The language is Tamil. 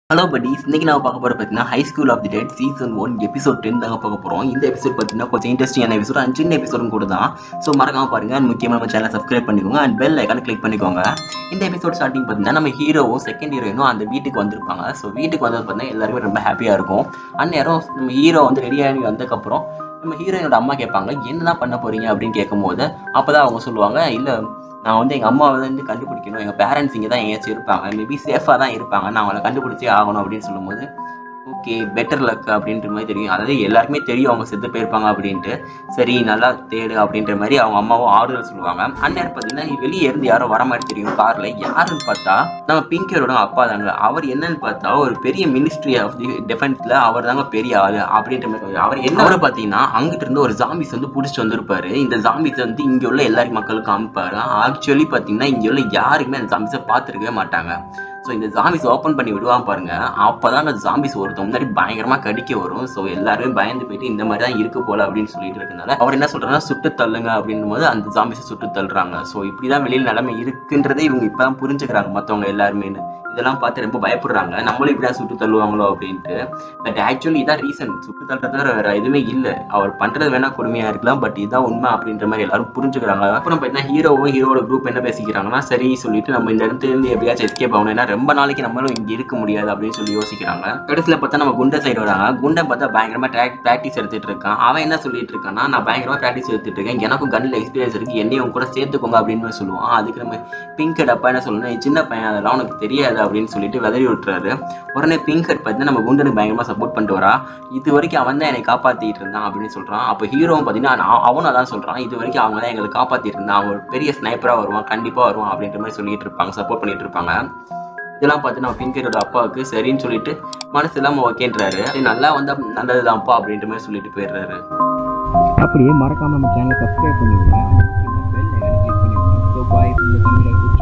ஹலோ buddies இன்னைக்கு நான் பார்க்க போகிற பார்த்தீங்கன்னா high school of the dead season one episode ten தாங்க பார்க்க போகிறோம் இந்த எபிசோட் பார்த்தீங்கன்னா கொஞ்சம் இன்ட்ரெஸ்டிங்கான எபிசோட் அண்ட் சின்ன எபிசோடும் கூட தான் ஸோ மறக்காம பாருங்க அண்ட் முக்கியமாக நம்ம சேனலை சப்ஸ்கிரைப் பண்ணிக்கோங்க அண்ட் பெல் ஐக்கான கிளிக் பண்ணிக்கோங்க இந்த எபிசோட் ஸ்டார்டிங் பார்த்தீங்கன்னா நம்ம ஹீரோவும் செகண்ட் ஹீரோயினும் அந்த வீட்டுக்கு வந்திருப்பாங்க ஸோ வீட்டுக்கு வந்தது பார்த்தீங்கன்னா எல்லாருமே ரொம்ப ஹாப்பியாக இருக்கும் அந்நேரம் நம்ம ஹீரோ வந்து ரெடியாகி வந்ததுக்கப்புறம் நம்ம ஹீரோயினோட அம்மா கேட்பாங்க என்னதான் பண்ண போறீங்க அப்படின்னு கேட்கும்போது அப்பதான் அவங்க சொல்லுவாங்க இல்லை நான் வந்து எங்கள் அம்மாவை வந்து கண்டுபிடிக்கணும் எங்கள் பேரண்ட்ஸ் இங்கே தான் எங்கேயாச்சும் இருப்பாங்க மேபி சேஃபாக தான் இருப்பாங்க நான் அவங்கள கண்டுபிடிச்சே ஆகணும் அப்படின்னு சொல்லும்போது ஓகே பெட்டர் லக் அப்படின்ற மாதிரி தெரியும் அதாவது எல்லாருக்குமே தெரியும் அவங்க செத்து போயிருப்பாங்க அப்படின்ட்டு சரி நல்லா தேடு அப்படின்ற மாதிரி அவங்க அம்மாவும் ஆறுதல் சொல்லுவாங்க அந்நேரம் பார்த்தீங்கன்னா வெளியே இருந்து யாரோ வர மாதிரி தெரியும் காரில் யாருன்னு பார்த்தா நம்ம பிங்கரோட அப்பா தாங்க அவர் என்னன்னு பார்த்தா ஒரு பெரிய மினிஸ்ட்ரி ஆஃப் தி டிஃபென்ஸ்ல அவர் தாங்க பெரிய ஆளு அப்படின்ற மாதிரி சொல்றாரு. அவர் என்ன அவரை பார்த்தீங்கன்னா அங்கிட்டு இருந்து ஒரு ஜாம்பிஸ் வந்து பிடிச்சிட்டு வந்திருப்பாரு இந்த ஜாம்பிஸ் வந்து இங்க உள்ள எல்லா மக்களுக்கும் காமிப்பாரு ஆக்சுவலி பார்த்தீங்கன்னா இங்க உள்ள யாருமே அந்த ஜாம்பிஸை பார்த்துருக்கவே மாட்டாங்க ஸோ இந்த ஜாம்பிஸ் ஓப்பன் பண்ணி விடுவான் பாருங்க அப்பதான் அந்த ஜாம்பிஸ் ஒருத்தன் முன்னாடி பயங்கரமா கடிக்க வரும் ஸோ எல்லாருமே பயந்து போயிட்டு இந்த மாதிரி தான் இருக்கு போல அப்படின்னு சொல்லிட்டு இருக்கனால அவர் என்ன சொல்றாருன்னா சுட்டு தள்ளுங்க அப்படின்னும் போது அந்த ஜாம்பிஸை சுட்டு தள்ளுறாங்க ஸோ இப்படிதான் வெளியில் நிலைமை இருக்குன்றதே இவங்க இப்பதான் புரிஞ்சுக்கிறாங்க மற்றவங்க எல்லாருமே இதெல்லாம் பார்த்து ரொம்ப பயப்படுறாங்க நம்மளும் இப்படிதான் சுட்டு தள்ளுவாங்களோ அப்படின்ட்டு பட் ஆக்சுவலி இதான் ரீசன் சுட்டு தள்ளுறது வேற எதுவுமே இல்லை அவர் பண்றது வேணா கொடுமையா இருக்கலாம் பட் இதான் உண்மை அப்படின்ற மாதிரி எல்லாரும் புரிஞ்சுக்கிறாங்க அப்புறம் பார்த்தீங்கன்னா ஹீரோவும் ஹீரோட குரூப் என்ன பேசிக்கிறாங்கன்னா சரி சொல்லிட்டு நம்ம இந்த இடத்துல இருந்து எப்படியாச்சும் எஸ்கேப் ஆகணும் ஏன்னா ரொம்ப நாளைக்கு நம்மளும் இங்க இருக்க முடியாது அப்படின்னு சொல்லி யோசிக்கிறாங்க கடைசியில் பார்த்தா நம்ம குண்டை சைடு வராங்க குண்டை பார்த்தா பயங்கரமா ப்ராக்டிஸ் எடுத்துட்டு இருக்கான் அவன் என்ன சொல்லிட்டு இருக்கான்னா நான் பயங்கரமா ப்ராக்டிஸ் எடுத்துட்டு இருக்கேன் எனக்கும் கண்ணில் எக்ஸ்பீரியன்ஸ் இருக்கு என்னையும் கூட சேர்த்துக்கோங்க அப்படின்னு சொல்லுவான் அதுக்கு நம்ம பிங்க் ஹெட் அப்பா என்ன சொல்லணும் "நீ சின்ன பையன் அதெல்லாம் உனக்கு தெரியாது அப்படின்னு சொல்லிட்டு விதறி விட்டுறாரு உடனே பிங்க் ஹெட் பார்த்தீங்கன்னா நம்ம குண்டனுக்கு பயங்கரமா சப்போர்ட் பண்ணிட்டு வரா இது வரைக்கும் அவன் தான் என்னை காப்பாத்திட்டு இருந்தான் அப்படின்னு சொல்றான் அப்போ ஹீரோவும் பார்த்தீங்கன்னா நான் அவனும் அதான் சொல்றான் இது வரைக்கும் அவங்க தான் எங்களை காப்பாத்திட்டு இருந்தான் அவன் ஒரு பெரிய ஸ்னைப்பரா வருவான் கண்டிப்பா வருவான் அப்படின்ற மாதிரி சொல்லிட்டு இருப்பாங்க சப்போர்ட் பண்ணிட்டு இருப்பாங்க இதெல்லாம் பார்த்து நம்ம பிங்கரோட அப்பாவுக்கு சரின்னு சொல்லிட்டு மனசு இல்லாம ஓகேன்றாரு "சரி, நல்லா வந்தா நல்லதுதான்ப்பா அப்படின்ற மாதிரி சொல்லிட்டு போயிடுறாரு அப்படியே மறக்காம நம்ம சேனலை சப்ஸ்கிரைப் பண்ணிடுங்க பெல் ஐக்கனை கிளிக் பண்ணிடுங்க ஸோ பாய் இந்த